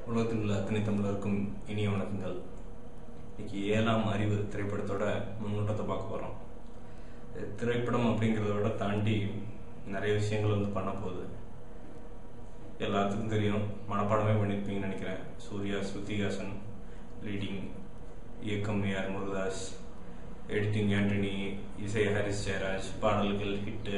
உலகத்தில் உள்ள அத்தனை தமிழருக்கும் இனிய வணக்கங்கள் இன்னைக்கு ஏழாம் அறிவு திரைப்படத்தோட முன்னோட்டத்தை பார்க்க போகிறோம் திரைப்படம் அப்படிங்கிறத விட தாண்டி நிறைய விஷயங்கள் வந்து பண்ண போகுது எல்லாத்துக்கும் தெரியும் மனப்பாடமே பண்ணியிருப்பீங்கன்னு நினைக்கிறேன் சூர்யா ஸ்ருதிஹாசன் லீடிங் இயக்கம் ஏஆர் முருகதாஸ் எடிட்டிங் ஆண்டனி இசை ஹாரிஸ் ஜெயராஜ் பாடல்கள் ஹிட்டு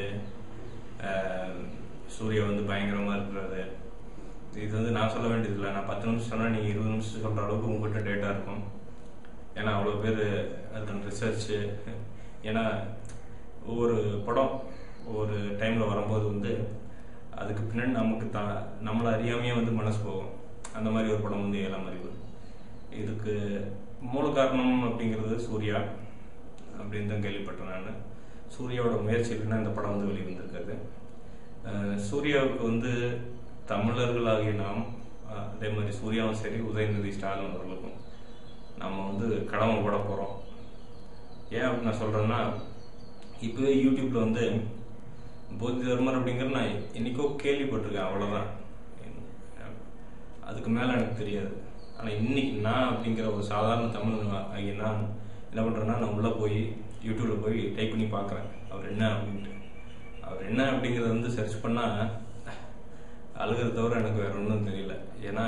சூர்யா வந்து பயங்கரமாக இருக்கிறது இது வந்து நான் சொல்ல வேண்டியதில்லை நான் பத்து நிமிஷம் சொன்னால் நீங்கள் இருபது நிமிஷம் சொல்கிற அளவுக்கு உங்கள்கிட்ட டேட்டா இருக்கும் ஏன்னா அவ்வளோ பேர் அதுக்கான ரிசர்ச்சு ஏன்னா ஒவ்வொரு படம் ஒவ்வொரு டைமில் வரும்போது வந்து அதுக்கு பின்னாடி நமக்கு த நம்மளை அறியாமையே வந்து மனசு போகும் அந்த மாதிரி ஒரு படம் வந்து ஏழாம் அறிவு இதுக்கு மூல காரணம் அப்படிங்கிறது சூர்யா அப்படின்னு தான் கேள்விப்பட்டேன் நான் சூர்யாவோட முயற்சியில்னா இந்த படம் வந்து வெளிவந்திருக்காது அஹ் சூர்யாவுக்கு வந்து தமிழர்களாகிய நாம் அஹ் அதே மாதிரி சூர்யாவும் சரி உதயநிதி ஸ்டாலின் அவர்களுக்கும் நம்ம வந்து கடமை போட போகிறோம் ஏன் அப்படி நான் சொல்கிறேன்னா இப்போவே யூடியூப்ல வந்து போதி தர்மர் அப்படிங்கிற நான் என்னைக்கோ கேள்விப்பட்டிருக்கேன் அவ்வளோதான் அதுக்கு மேலே எனக்கு தெரியாது ஆனால் இன்னைக்கு நான் அப்படிங்கிற ஒரு சாதாரண தமிழ் ஆகிய நான் என்ன பண்ணுறேன்னா நான் உள்ளே போய் யூடியூப்ல போய் டைப் பண்ணி பார்க்குறேன் அவர் என்ன அப்படின்ட்டு அவர் என்ன அப்படிங்கிறத வந்து சர்ச் பண்ணால் அழுகிறத தவிர எனக்கு வேற ஒன்றும் தெரியல ஏன்னா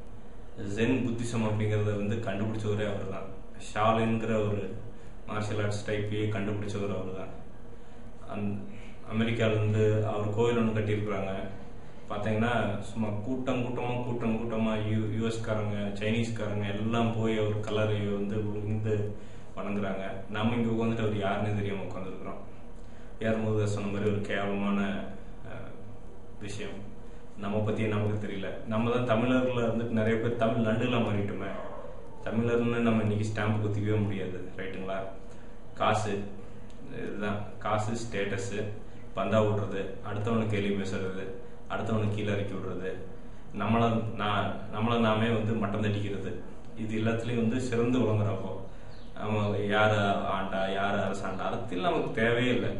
ஜென் புத்திசம் அப்படிங்கிறத வந்து கண்டுபிடிச்சவரே அவர் தான் ஷாலின்கிற ஒரு மார்ஷியல் ஆர்ட்ஸ் டைப்பையே கண்டுபிடிச்சவர் அவர் தான் அந் அமெரிக்காவிலேருந்து அவர் கோயில் ஒன்று கட்டியிருக்கிறாங்க பார்த்தீங்கன்னா சும்மா கூட்டம் கூட்டமாக கூட்டம் கூட்டமாக யூ யூஎஸ்காரங்க சைனீஸ்காரங்க எல்லாம் போய் அவர் கலரை வந்து விழுந்து வணங்குறாங்க நம்ம இங்கே உட்காந்துட்டு அவர் யாருன்னே தெரியாமல் உட்காந்துருக்குறோம் யார் முருகர் சொன்ன மாதிரி ஒரு கேவலமான அஹ், விஷயம் நம்ம பற்றி நமக்கு தெரியல நம்ம தான் தமிழர்ல வந்துட்டு நிறைய பேர் தமிழ் நண்டுலாம் மாறிட்டோமே தமிழர்னு நம்ம இன்னைக்கு ஸ்டாம்ப் குத்திக்கவே முடியாது ரைட்டுங்களா காசு இதுதான் காசு ஸ்டேட்டஸு பந்தா விடுறது அடுத்தவனுக்கு கேள்வி பேசுறது அடுத்தவனுக்கு கீழே இறக்கி விடுறது நம்மளை நான் நம்மளை நாமே வந்து மட்டம் தட்டிக்கிறது இது எல்லாத்துலேயும் வந்து சிறந்து விளங்குறப்போ நம்ம யார் ஆண்டா யார் அரசாண்டா அரசியல் நமக்கு தேவையே இல்லை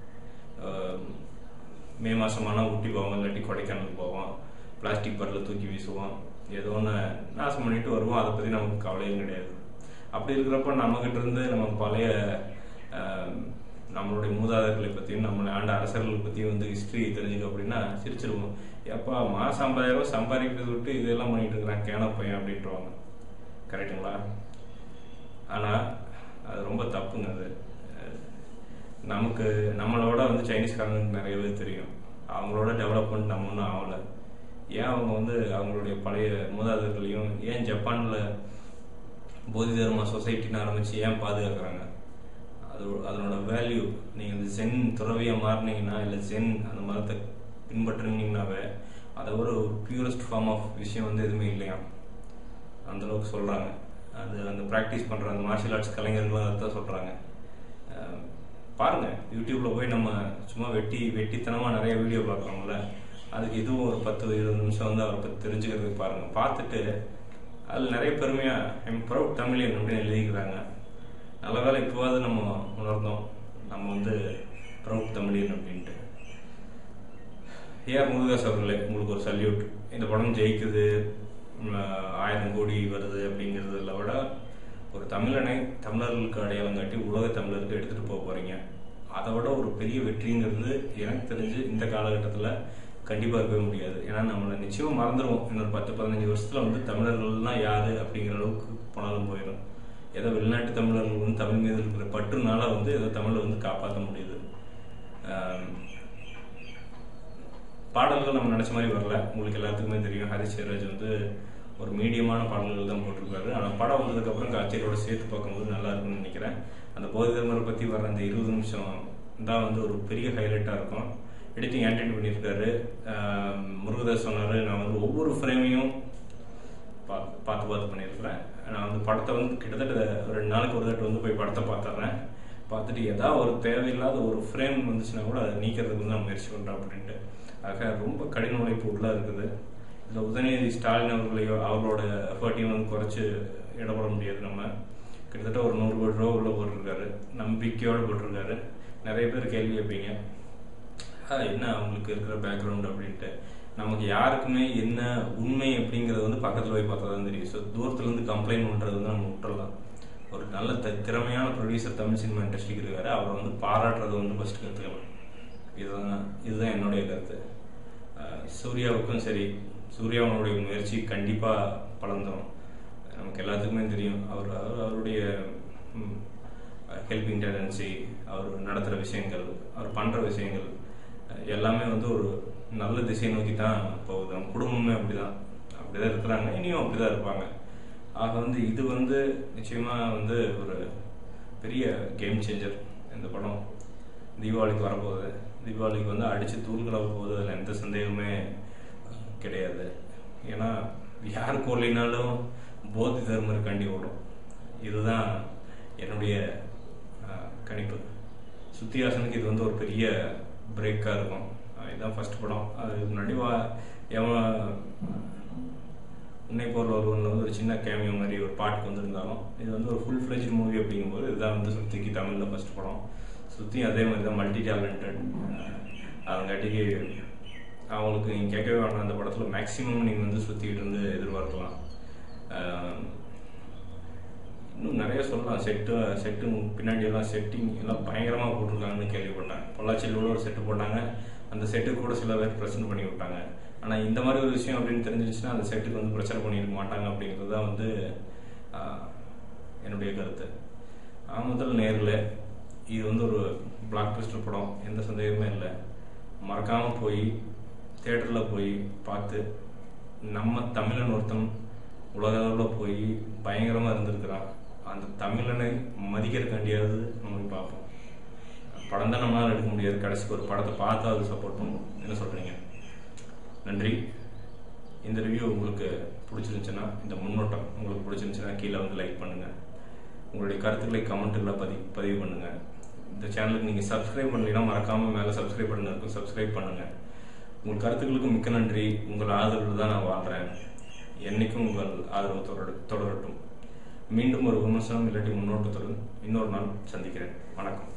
அஹ் மே மாசமானா ஊட்டி போவோம் இல்லாட்டி கொடைக்கானல் போவோம் பிளாஸ்டிக் பாட்டில் தூக்கி வீசுவோம் ஏதோ ஒன்று நாசம் பண்ணிட்டு வருவோம் அதை பற்றி நமக்கு கவலையும் கிடையாது அப்படி இருக்கிறப்ப நம்மகிட்ட இருந்து நம்ம பழைய அஹ், நம்மளுடைய மூதாதையர்களை பற்றியும் நம்ம ஆண்ட அரசர்களை பற்றியும் வந்து ஹிஸ்ட்ரி தெரிஞ்சுக்க அப்படின்னா சிரிச்சிருவோம் எப்பா மாசம் ஐம்பதாயிரம் ரூபாய் சம்பாதிக்கிறத விட்டு இதெல்லாம் பண்ணிட்டு இருக்கிறான் கேன பையன் அப்படின்ட்டுருவாங்க கரெக்டுங்களா ஆனால் அது ரொம்ப தப்புங்க அது அஹ், நமக்கு நம்மளோட வந்து சைனீஸ்காரனுக்கு நிறைய பேர் தெரியும் அவங்களோட டெவலப்மெண்ட் நம்ம ஒன்றும் ஆகலை ஏன் அவங்க வந்து அவங்களுடைய பழைய மூதாதையர்களையும் ஏன் ஜப்பானில் போதி தர்மா சொசைட்டின்னு ஆரம்பிச்சு ஏன் பாதுகாக்கிறாங்க அது அதனோட வேல்யூ நீங்கள் இந்த ஜென் துறவியாக மாறினீங்கன்னா இல்லை ஜென் அந்த மதத்தை பின்பற்றுனீங்கன்னாவே அதை ஒரு பியூரஸ்ட் ஃபார்ம் ஆஃப் விஷயம் வந்து எதுவுமே இல்லையா அந்த அளவுக்கு சொல்கிறாங்க அது அந்த ப்ராக்டிஸ் பண்ணுற அந்த மார்ஷியல் ஆர்ட்ஸ் கலைஞர்களும் அதான் சொல்கிறாங்க பாருங்க யூடியூப்ல போய் நம்ம சும்மா வெட்டி வெட்டித்தனமாக நிறைய வீடியோ பார்க்குறோம்ல அதுக்கு இதுவும் ஒரு பத்து இருபது நிமிஷம் வந்து அவரை பற்றி தெரிஞ்சுக்கிறதுக்கு பாருங்க பார்த்துட்டு அதில் நிறைய பெருமையாக எம் ப்ரௌட் தமிழியன் அப்படின்னு எழுதிக்கிறாங்க நல்ல வேலை இப்போவாது நம்ம உணர்ந்தோம் நம்ம வந்து ப்ரௌட் தமிழியன் அப்படின்ட்டு ஏஆர் முருகதாஸ் அவர்களே உங்களுக்கு ஒரு சல்யூட் இந்த படம் ஜெயிக்குது உம், ஆயிரம் கோடி வருது அப்படிங்கிறதுல விட ஒரு தமிழனை தமிழர்களுக்கு அடையாளம் காட்டி உலக தமிழருக்கு எடுத்துட்டு போக போறீங்க அதை விட ஒரு பெரிய வெற்றிங்கிறது எனக்கு தெரிஞ்சு இந்த காலகட்டத்தில் கண்டிப்பாக இருக்கவே முடியாது ஏன்னா நம்மளை நிச்சயமா மறந்துடுவோம் இன்னொரு பத்து பதினஞ்சு வருஷத்துல வந்து தமிழர்கள்லாம் யாரு அப்படிங்கிற அளவுக்கு போனாலும் போயிடும் ஏதோ வெளிநாட்டு தமிழர்கள் வந்து தமிழ் மீது இருக்கிற பற்றுனால வந்து ஏதோ தமிழை வந்து காப்பாற்ற முடியுது ஆம், பாடல்கள் நம்ம நினைச்ச மாதிரி வரல உங்களுக்கு எல்லாத்துக்குமே தெரியும் ஹரிஷ் ஜெயராஜ் வந்து ஒரு மீடியமான பாடல்கள் தான் போட்டிருக்காரு ஆனால் படம் வந்ததுக்கு அப்புறம் காட்சியோட சேர்த்து பார்க்கும்போது நல்லா இருக்கும்னு நினைக்கிறேன் அந்த போதி தர்மரை பத்தி வர அந்த இருபது நிமிஷம் தான் வந்து ஒரு பெரிய ஹைலைட்டா இருக்கும் எடிட்டிங் ஆன்டென்ட் பண்ணியிருக்காரு ஆஹ் முருகதாஸ் சொன்னாரு நான் வந்து ஒவ்வொரு ஃப்ரேமையும் பார்த்து பார்த்து பார்த்து பண்ணியிருக்கிறேன் நான் வந்து படத்தை வந்து கிட்டத்தட்ட ஒரு ரெண்டு நாளைக்கு ஒரு தட்டு வந்து போய் படத்தை பார்த்துட்றேன் பார்த்துட்டு ஏதாவது ஒரு தேவையில்லாத ஒரு ஃப்ரேம் வந்துச்சுன்னா கூட அதை நீக்கிறதுக்கு வந்து நான் முயற்சி பண்ணுறேன் அப்படின்ட்டு ஆக ரொம்ப கடின உழைப்பு உள்ள இருக்குது இதில் உதயநிதி ஸ்டாலின் அவர்களையோ அவர்களோட எஃபர்ட்டையும் வந்து குறைச்சு இடப்பட முடியாது நம்ம கிட்டத்தட்ட ஒரு நூறு கோடி ரூபா உள்ள போட்டிருக்காரு நம்பிக்கையோட போட்டிருக்காரு நிறைய பேர் கேள்வி கேட்பீங்க "ஆ, என்ன அவங்களுக்கு இருக்கிற பேக்ரவுண்ட் அப்படின்ட்டு நமக்கு யாருக்குமே என்ன உண்மை அப்படிங்கிறது வந்து பக்கத்தில் போய் பார்த்தா தான் தெரியும் ஸோ தூரத்துலேருந்து கம்ப்ளைண்ட் பண்ணுறது வந்து நம்ம விட்டுறலாம் ஒரு நல்ல த திறமையான ப்ரொடியூசர் தமிழ் சினிமா இண்டஸ்ட்ரிக்கு இருக்காரு அவரை வந்து பாராட்டுறது வந்து ஃபஸ்ட்டு கற்றுக்கலாம் இதுதான் இதுதான் என்னுடைய கருத்து அஹ் சூர்யாவுக்கும் சரி சூர்யாவுடைய முயற்சி கண்டிப்பாக பலன் தரும் நமக்கு எல்லாத்துக்குமே தெரியும் அவர் அவர் அவருடைய ஹெல்பிங் டெண்டன்சி அவர் நடத்துகிற விஷயங்கள் அவர் பண்ணுற விஷயங்கள் அஹ் எல்லாமே வந்து ஒரு நல்ல திசை நோக்கி தான் போகுது நம்ம குடும்பமே அப்படிதான் அப்படிதான் இருக்கிறாங்க இனியும் அப்படிதான் இருப்பாங்க ஆக வந்து இது வந்து நிச்சயமா வந்து ஒரு பெரிய கேம் சேஞ்சர் இந்த படம் தீபாவளிக்கு வரப்போகுது தீபாவளிக்கு வந்து அடிச்சு தூள்களாக போகுது அதில் எந்த சந்தேகமே கிடையாது ஏன்னா யார் கோலினாலும் போதி தர்மர் கண்டி ஓடும் இதுதான் என்னுடைய அஹ், கணிப்பு சுத்தியாசனுக்கு இது வந்து ஒரு பெரிய பிரேக்காக இருக்கும் அஹ் இதுதான் ஃபர்ஸ்ட் படம் அதுக்கு முன்னாடி வா எவன் உன்னை போர் ஒருவனில் வந்து ஒரு சின்ன கேமியோ மாதிரி ஒரு பாட்டுக்கு வந்திருந்தாலும் இது வந்து ஒரு ஃபுல் ஃப்ளெஜ் மூவி அப்படிங்கும்போது இதுதான் வந்து சுத்திக்கு தமிழில் ஃபர்ஸ்ட் படம் சுத்தி அதே மாதிரி தான் மல்டி டேலண்டட் அதங்காட்டிக்கு அவங்களுக்கு நீங்கள் கேட்கவே வேண்டாம் அந்த படத்தில் மேக்ஸிமம் நீங்கள் வந்து சுற்றிக்கிட்டு இருந்து எதிர்பார்க்கலாம் அஹ் இன்னும் நிறைய சொல்லலாம் செட்டு செட்டு பின்னாடி எல்லாம் செட்டிங் எல்லாம் பயங்கரமாக போட்டிருக்காங்கன்னு கேள்விப்பட்டேன் பொள்ளாச்சியில் கூட ஒரு செட்டு போட்டாங்க அந்த செட்டுக்கு கூட சில பேர் பிரச்சனை பண்ணி விட்டாங்க ஆனால் இந்த மாதிரி ஒரு விஷயம் அப்படின்னு தெரிஞ்சிருச்சுன்னா அந்த செட்டுக்கு வந்து பிரச்சனை பண்ணியிருக்க மாட்டாங்க அப்படிங்கிறது தான் வந்து ஆஹ், என்னுடைய கருத்து ஆ முதல் நேரில் இது வந்து ஒரு பிளாக் பஸ்டர் படம் எந்த சந்தேகமே இல்லை மறக்காமல் போய் தேட்டரில் போய் பார்த்து நம்ம தமிழன் ஒருத்தன் உலக அளவில் போய் பயங்கரமாக இருந்திருக்கிறான் அந்த தமிழனை மதிக்கிறக்காண்டியாவது நம்ம போய் பார்ப்போம் படம் தான் நம்மளால எடுக்க முடியாது கடைசிக்கு ஒரு படத்தை பார்த்து அது சப்போர்ட் பண்ணுவோம் என்ன சொல்றீங்க நன்றி இந்த ரிவ்யூ உங்களுக்கு பிடிச்சிருந்துச்சுன்னா இந்த முன்னோட்டம் உங்களுக்கு பிடிச்சிருந்துச்சுன்னா கீழே வந்து லைக் பண்ணுங்க உங்களுடைய கருத்துக்களை கமெண்ட்டுகளை பதி பதிவு பண்ணுங்க இந்த சேனலுக்கு நீங்க சப்ஸ்கிரைப் பண்ணலைன்னா மறக்காம மேலே சப்ஸ்கிரைப் பண்ண இருக்கும் சப்ஸ்கிரைப் பண்ணுங்க உங்கள் கருத்துக்களுக்கு மிக்க நன்றி உங்கள் ஆதரவு தான் நான் வாழ்றேன் என்னைக்கும் உங்கள் ஆதரவு தொடர தொடரட்டும் மீண்டும் ஒரு விமர்சனம் இல்லாட்டி முன்னோட்டத்துடன் இன்னொரு நாள் சந்திக்கிறேன் வணக்கம்